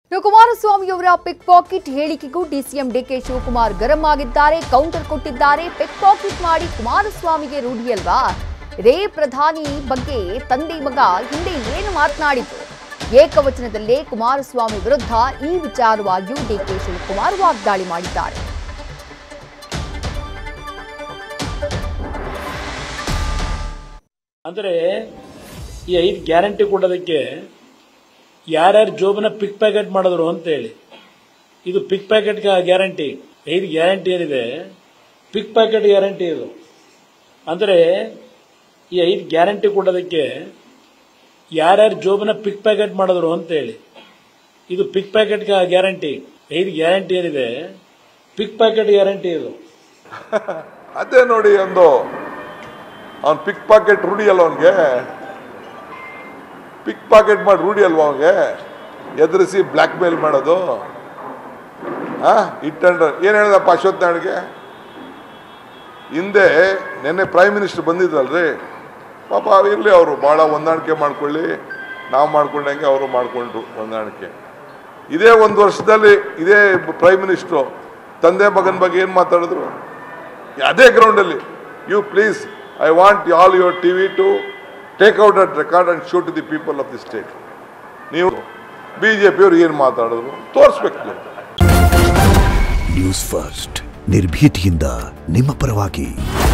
ಇನ್ನು ಕುಮಾರಸ್ವಾಮಿಯವರ pick pocket ಹೇಳಿಕೆಗೂ ಡಿಸಿಎಂ ಡಿಕೆ ಶಿವಕುಮಾರ್ ಗರಂ ಆಗಿದ್ದಾರೆ ಕೌಂಟರ್ ಕೊಟ್ಟಿದ್ದಾರೆ ಪಿಕ್ ಪಾಕೆಟ್ ಮಾಡಿ ಕುಮಾರಸ್ವಾಮಿಗೆ ರೂಢಿಯಲ್ವಾ ಇದೇ ಪ್ರಧಾನಿ ಬಗ್ಗೆ ತಂದೆ ಮಗ ಹಿಂದೆ ಏನು ಮಾತನಾಡಿದ್ರು ಏಕವಚನದಲ್ಲೇ ಕುಮಾರಸ್ವಾಮಿ ವಿರುದ್ಧ ಈ ವಿಚಾರವಾಗಿಯೂ ಡಿಕೆ ಶಿವಕುಮಾರ್ ವಾಗ್ದಾಳಿ ಮಾಡಿದ್ದಾರೆ ಅಂದರೆ ಈ ಐದು ಗ್ಯಾರಂಟಿ ಕೊಡೋದಕ್ಕೆ ಯಾರ್ಯಾರು ಜೋಬನ ಪಿಕ್ ಪ್ಯಾಕೆಟ್ ಮಾಡಿದ್ರು ಅಂತೇಳಿ ಇದು ಪಿಕ್ ಪ್ಯಾಕೆಟ್ ಗ್ಯಾರಂಟಿ ಐದು ಗ್ಯಾರಂಟಿ ಏನಿದೆ ಪಿಕ್ ಪ್ಯಾಕೆಟ್ ಗ್ಯಾರಂಟಿ ಇದು ಅಂದರೆ ಈ ಐದು ಗ್ಯಾರಂಟಿ ಕೊಡೋದಕ್ಕೆ ಯಾರ್ಯಾರು ಜೋಬನ ಪಿಕ್ ಪ್ಯಾಕೆಟ್ ಮಾಡಿದ್ರು ಅಂತೇಳಿ ಇದು ಪಿಕ್ ಪ್ಯಾಕೆಟ್ ಗ್ಯಾರಂಟಿ ಐದು ಗ್ಯಾರಂಟಿ ಏನಿದೆ ಪಿಕ್ ಪ್ಯಾಕೆಟ್ ಗ್ಯಾರಂಟಿ ಇದು ಅದೇ ನೋಡಿ ಒಂದು ಅವ್ನು ಪಿಕ್ ಪಾಕೆಟ್ ರೂಢಿ ಅಲ್ಲ ಅವನಿಗೆ ಪಿಕ್ ಪಾಕೆಟ್ ಮಾಡಿ ರೂಢಿ ಅಲ್ವಾ ಅವನಿಗೆ ಎದುರಿಸಿ ಬ್ಲ್ಯಾಕ್ ಮೇಲ್ ಮಾಡೋದು ಆ ಇಟ್ಟಂಡ್ರ ಏನು ಹೇಳಿದಪ್ಪ ಅಶ್ವಥ್ ನಾಡಿಗೆ ಹಿಂದೆ ನಿನ್ನೆ ಪ್ರೈಮ್ ಮಿನಿಸ್ಟರ್ ಬಂದಿದ್ರಲ್ರಿ ಪಾಪ ಇರಲಿ ಅವರು ಭಾಳ ಹೊಂದಾಣಿಕೆ ಮಾಡ್ಕೊಳ್ಳಿ ನಾವು ಮಾಡ್ಕೊಂಡಂಗೆ ಅವರು ಮಾಡಿಕೊಂಡ್ರು ಹೊಂದಾಣಿಕೆ ಇದೇ ಒಂದು ವರ್ಷದಲ್ಲಿ ಇದೇ ಪ್ರೈಮ್ ಮಿನಿಸ್ಟ್ರು ತಂದೆ ಮಗನ ಬಗ್ಗೆ ಏನು ಮಾತಾಡಿದ್ರು ಅದೇ ಗ್ರೌಂಡಲ್ಲಿ you please I want all your T V to take out at record and show to the people of the state ನೀವು ಬಿ ಜೆ ಪಿಯವ್ರು ಏನು ಮಾತಾಡಿದ್ರು ತೋರಿಸ್ಬೇಕು ನೀವು ನ್ಯೂಸ್ ಫಸ್ಟ್ ನಿರ್ಭೀತಿಯಿಂದ ನಿಮ್ಮ ಪರವಾಗಿ